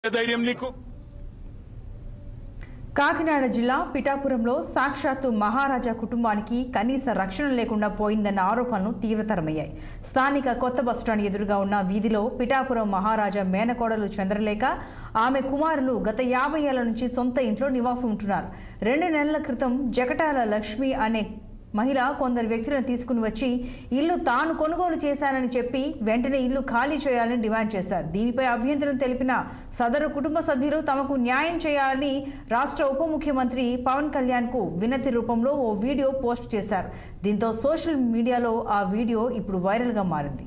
ధైర్యం నీకు కాకినాడ జిల్లా పిఠాపురంలో సాక్షాత్తు మహారాజా కుటుంబానికి కనీస రక్షణ లేకుండా పోయిందన్న ఆరోపణలు తీవ్రతరమయ్యాయి స్థానిక కొత్త బస్టాండ్ ఎదురుగా ఉన్న వీధిలో పిఠాపురం మహారాజా మేనకోడలు చంద్రలేఖ ఆమె కుమారులు గత యాభై ఏళ్ల నుంచి సొంత ఇంట్లో నివాసం ఉంటున్నారు రెండు నెలల క్రితం జకటాల లక్ష్మి అనే మహిళ కొందరు వ్యక్తులను తీసుకుని వచ్చి ఇల్లు తాను కొనుగోలు చేశానని చెప్పి వెంటనే ఇల్లు ఖాళీ చేయాలని డిమాండ్ చేశారు దీనిపై అభ్యంతరం తెలిపిన సదరు కుటుంబ సభ్యులు తమకు న్యాయం చేయాలని రాష్ట్ర ఉప ముఖ్యమంత్రి పవన్ కళ్యాణ్కు వినతి రూపంలో ఓ వీడియో పోస్ట్ చేశారు దీంతో సోషల్ మీడియాలో ఆ వీడియో ఇప్పుడు వైరల్గా మారింది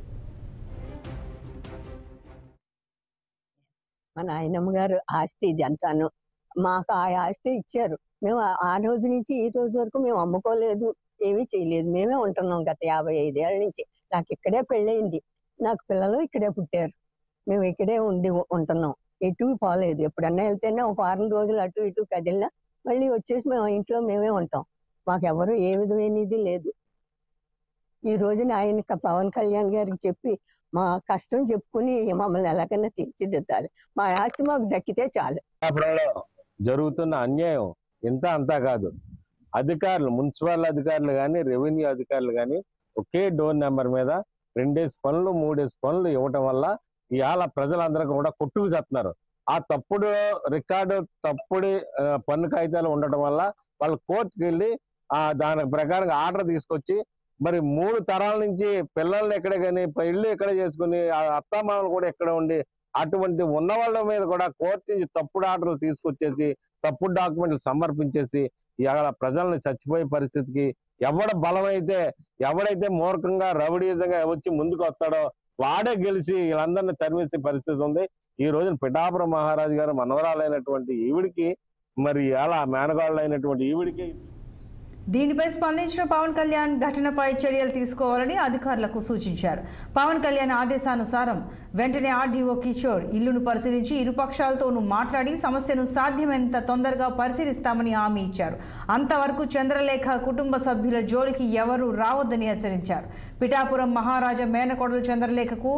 మా నాయనమ్మ గారు ఆస్తి ఇది అంతాను మాకు ఆ ఆస్తి ఇచ్చారు మేము ఆ- ఆ రోజు నుంచి ఈ రోజు వరకు మేము అమ్ముకోలేదు ఏమీ చేయలేదు మేమే ఉంటున్నాం గత యాభై ఐదేళ్ల నుంచి నాకు ఇక్కడే పెళ్ళయింది నాకు పిల్లలు ఇక్కడే పుట్టారు మేము ఇక్కడే ఉండి ఉ- ఉంటున్నాం ఎటు పోలేదు ఎప్పుడన్నా వెళ్తేనే ఒక వారం రోజులు అటు ఇటు కదిలినా మళ్ళీ వచ్చేసి మేము ఇంట్లో మేమే ఉంటాం మాకు ఎవరు ఏ విధమైనది లేదు ఈ రోజున ఆయన క- పవన్ కళ్యాణ్ గారికి చెప్పి మా కష్టం చెప్పుకుని మమ్మల్ని ఎలాగైనా తీర్చిదిద్దాలి మా ఆస్తి మాకు దక్కితే చాలు పిఠాపురంలో జరుగుతున్న అన్యాయం ఇంత అంతా కాదు అధికారులు మున్సిపల్ అధికారులు కానీ రెవెన్యూ అధికారులు కానీ ఒకే డోర్ నెంబర్ మీద రెండేసి పనులు మూడేసి పనులు ఇవ్వటం వల్ల ఇవాళ ప్రజలందరూ కూడా కొట్టుకు చేస్తున్నారు ఆ తప్పుడు రికార్డు తప్పుడు ఆ, పన్ను కాగితాలు ఉండటం వల్ల వాళ్ళు కోర్టుకు వెళ్ళి ఆ దాని ప్రకారంగా ఆర్డర్ తీసుకొచ్చి మరి మూడు తరాల నుంచి పిల్లల్ని ఎక్కడ కానీ ఇల్లు ఎక్కడ చేసుకుని ఆ అత్తమామలు కూడా ఎక్కడ ఉండి అటువంటి ఉన్న వాళ్ళ మీద కూడా కోర్టు నుంచి తప్పుడు ఆర్డర్లు తీసుకొచ్చేసి తప్పుడు డాక్యుమెంట్లు సమర్పించేసి ఇవాళ ప్రజల్ని చచ్చిపోయే పరిస్థితికి ఎవడ బలమైతే ఎవడైతే మూర్ఖంగా రౌడీజంగా వచ్చి ముందుకు వస్తాడో వాడే గెలిచి వీళ్ళందరినీ తరిమేసే పరిస్థితి ఉంది ఈ రోజున పిఠాపురం మహారాజు గారు మనవరాలైనటువంటి ఈవిడికి మరి అలా మేనగాళ్ళు అయినటువంటి ఈవిడికి దీనిపై స్పందించిన పవన్ కళ్యాణ్ ఘటనపై చర్యలు తీసుకోవాలని అధికారులకు సూచించారు పవన్ కళ్యాణ్ ఆదేశానుసారం వెంటనే ఆర్డీఓ కిషోర్ ఇల్లును పరిశీలించి ఇరుపక్షాలతోనూ మాట్లాడి సమస్యను సాధ్యమైనంత తొందరగా పరిశీలిస్తామని హామీ ఇచ్చారు అంతవరకు చంద్రలేఖ కుటుంబ సభ్యుల జోలికి ఎవరూ రావద్దని హెచ్చరించారు పిఠాపురం మహారాజా మేనకోడలు చంద్రలేఖకు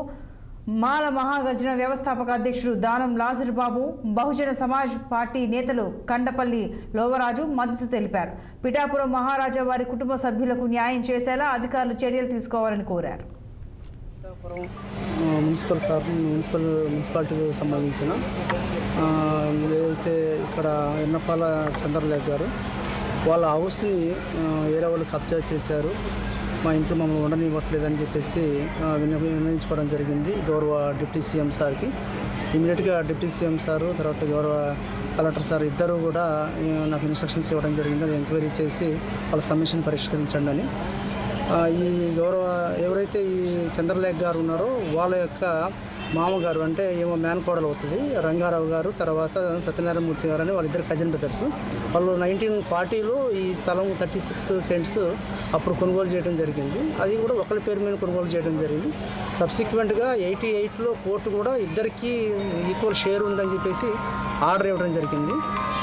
మాల మహాగర్జన వ్యవస్థాపక అధ్యక్షుడు దానం లాజర్ బాబు బహుజన సమాజ్ పార్టీ నేతలు కండపల్లి లోవరాజు మద్దతు తెలిపారు పిఠాపురం మహారాజా వారి కుటుంబ సభ్యులకు న్యాయం చేసేలా అధికారులు చర్యలు తీసుకోవాలని కోరారు పిఠాపురం ఆ, మున్సిపల్ కార్పొ మున్సిపల్ మున్సిపాలిటీకి సంబంధించిన ఆ, ఏదైతే ఇక్కడ ఎన్నపాల చంద్రలేఖ గారు వాళ్ళ హౌస్ని ఆ, వేరే వాళ్ళు కబ్జా చేశారు మా ఇంట్లో మమ్మల్ని ఉండనివ్వట్లేదని చెప్పేసి ఆ, విన్న విన్నవించుకోవడం జరిగింది గౌరవ డిప్యూటీ సీఎం సార్కి ఇమీడియట్గా డిప్యూటీ సీఎం సారు తర్వాత గౌరవ కలెక్టర్ సార్ ఇద్దరు కూడా ఆ, నాకు ఇన్స్ట్రక్షన్స్ ఇవ్వడం జరిగింది అది ఎంక్వైరీ చేసి వాళ్ళ సమస్యను పరిష్కరించండి అని ఆ, ఈ గౌరవ ఎవరైతే ఈ చంద్రలేఖ గారు ఉన్నారో వాళ్ళ యొక్క మామగారు అంటే ఏమో మేనకోడలు అవుతుంది రంగారావు గారు తర్వాత సత్యనారాయణమూర్తి గారు అని వాళ్ళిద్దరు కజిన్ బ్రదర్స్ వాళ్ళు నైన్టీన్ ఫార్టీలో ఈ స్థలం థర్టీ సిక్స్ సెంట్స్ అప్పుడు కొనుగోలు చేయడం జరిగింది అది కూడా ఒకరి పేరు మీద కొనుగోలు చేయడం జరిగింది సబ్సిక్వెంట్గా ఎయిటీ ఎయిట్లో కోర్టు కూడా ఇద్దరికి ఈక్వల్ షేర్ ఉందని చెప్పేసి ఆర్డర్ ఇవ్వడం జరిగింది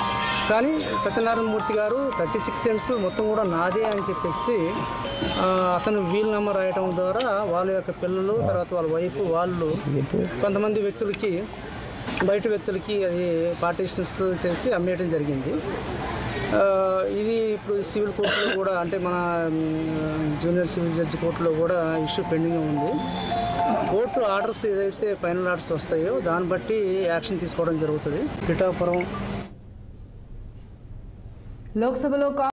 కానీ సత్యనారాయణమూర్తి గారు థర్టీ సిక్స్ సెంట్స్ మొత్తం కూడా నాదే అని చెప్పేసి ఆ, అతను వీల్ నెంబర్ రాయటం ద్వారా వాళ్ళ యొక్క పిల్లలు తర్వాత వాళ్ళ వైఫ్ వాళ్ళు కొంతమంది వ్యక్తులకి బయట వ్యక్తులకి అది పార్టీషన్స్ చేసి అమ్మేయడం జరిగింది ఆ, ఇది ఇప్పుడు సివిల్ కోర్టులో కూడా అంటే మన మ్, జూనియర్ సివిల్ జడ్జి కోర్టులో కూడా ఇష్యూ పెండింగ్ ఉంది కోర్టు ఆర్డర్స్ ఏదైతే ఫైనల్ ఆర్డర్స్ వస్తాయో దాన్ని బట్టి యాక్షన్ తీసుకోవడం జరుగుతుంది పిఠాపురం లోక్సభలో